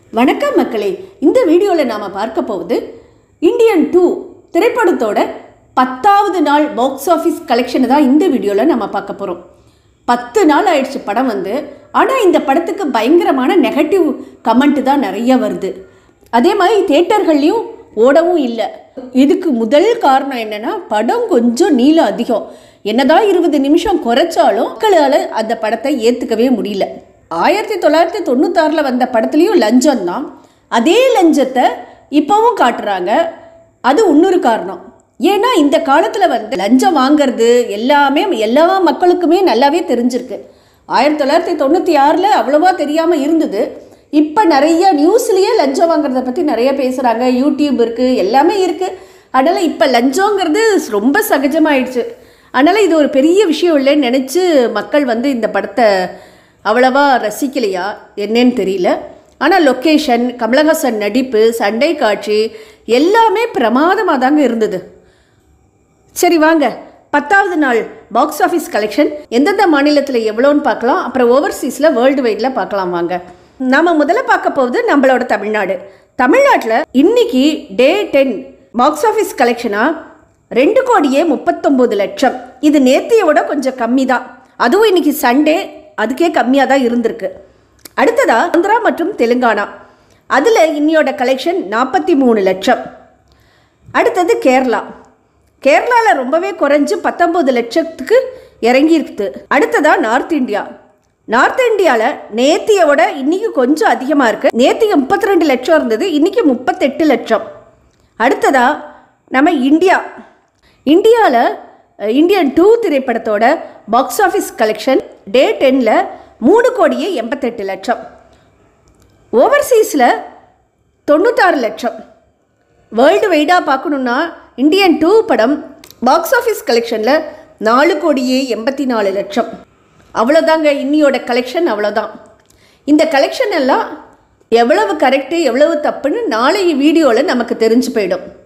வணக்கம் மக்களே இந்த வீடியோவில் நாம் பார்க்க போவது இந்தியன் டூ திரைப்படத்தோட பத்தாவது நாள் பாக்ஸ் ஆஃபீஸ் கலெக்ஷனை தான் இந்த வீடியோவில் நம்ம பார்க்க போகிறோம் பத்து நாள் ஆயிடுச்சு படம் வந்து ஆனால் இந்த படத்துக்கு பயங்கரமான நெகட்டிவ் கமெண்ட் தான் நிறைய வருது அதே மாதிரி தேட்டர்கள்லையும் ஓடவும் இல்லை இதுக்கு முதல் காரணம் என்னன்னா படம் கொஞ்சம் நீளம் அதிகம் என்னதான் இருபது நிமிஷம் குறைச்சாலும் மக்களால் அந்த படத்தை ஏற்றுக்கவே முடியல ஆயிரத்தி தொள்ளாயிரத்தி தொண்ணூத்தாறில் வந்த படத்துலேயும் லஞ்சம் தான் அதே லஞ்சத்தை இப்போவும் காட்டுறாங்க அது இன்னொரு காரணம் ஏன்னா இந்த காலத்தில் வந்து லஞ்சம் வாங்குறது எல்லாமே எல்லா மக்களுக்குமே நல்லாவே தெரிஞ்சிருக்கு ஆயிரத்தி தொள்ளாயிரத்தி தொண்ணூற்றி ஆறில் அவ்வளோவா தெரியாமல் இருந்தது இப்போ நிறைய நியூஸ்லேயே லஞ்சம் வாங்குறத பற்றி நிறைய பேசுகிறாங்க யூடியூப் இருக்குது எல்லாமே இருக்குது அதனால் இப்போ லஞ்சங்கிறது ரொம்ப சகஜமாயிடுச்சு அதனால் இது ஒரு பெரிய விஷயம் இல்லைன்னு நினச்சி மக்கள் வந்து இந்த படத்தை அவ்வளவா ரசிக்கலையா என்னன்னு தெரியல ஆனால் லொக்கேஷன் கமலஹாசன் நடிப்பு சண்டை காட்சி எல்லாமே பிரமாதமாக தாங்க இருந்தது சரி வாங்க பத்தாவது நாள் பாக்ஸ் ஆஃபீஸ் கலெக்ஷன் எந்தெந்த மாநிலத்தில் எவ்வளோன்னு பார்க்கலாம் அப்புறம் ஓவர்சீஸில் வேர்ல்டு வைடில் பார்க்கலாம் வாங்க நாம முதல்ல பார்க்க போகுது நம்மளோட தமிழ்நாடு தமிழ்நாட்டில் இன்னைக்கு டே டென் பாக்ஸ் ஆஃபீஸ் கலெக்ஷனாக ரெண்டு கோடியே முப்பத்தொம்போது லட்சம் இது நேத்தியோட கொஞ்சம் கம்மி தான் அதுவும் இன்னைக்கு சண்டே அதுக்கே கம்மியாக தான் இருந்திருக்கு அடுத்ததா ஆந்திரா மற்றும் தெலுங்கானா அதில் இன்னியோட கலெக்ஷன் நாற்பத்தி மூணு லட்சம் அடுத்தது கேரளா கேரளாவில் ரொம்பவே குறைஞ்சு பத்தொம்பது லட்சத்துக்கு இறங்கியிருக்குது அடுத்ததா நார்த் இந்தியா நார்த் இந்தியாவில் நேத்தியோட இன்னைக்கு கொஞ்சம் அதிகமாக இருக்குது நேத்திக்கு முப்பத்தி ரெண்டு லட்சம் இருந்தது இன்னைக்கு முப்பத்தெட்டு லட்சம் அடுத்ததா நம்ம இந்தியா இந்தியாவில் இந்தியன் டூ திரைப்படத்தோட பாக்ஸ் ஆஃபீஸ் கலெக்ஷன் டே டென்னில் மூணு கோடியே எண்பத்தெட்டு லட்சம் ஓவர்சீஸில் தொண்ணூத்தாறு லட்சம் வேர்ல்டு வைடாக பார்க்கணுன்னா இந்தியன் டூ படம் பாக்ஸ் ஆஃபீஸ் கலெக்ஷனில் நாலு கோடியே எண்பத்தி நாலு லட்சம் அவ்வளோதாங்க இன்னியோட கலெக்ஷன் அவ்வளோதான் இந்த கலெக்ஷன் எல்லாம் எவ்வளவு கரெக்டு எவ்வளவு தப்புன்னு நாளைய வீடியோவில் நமக்கு தெரிஞ்சு போயிடும்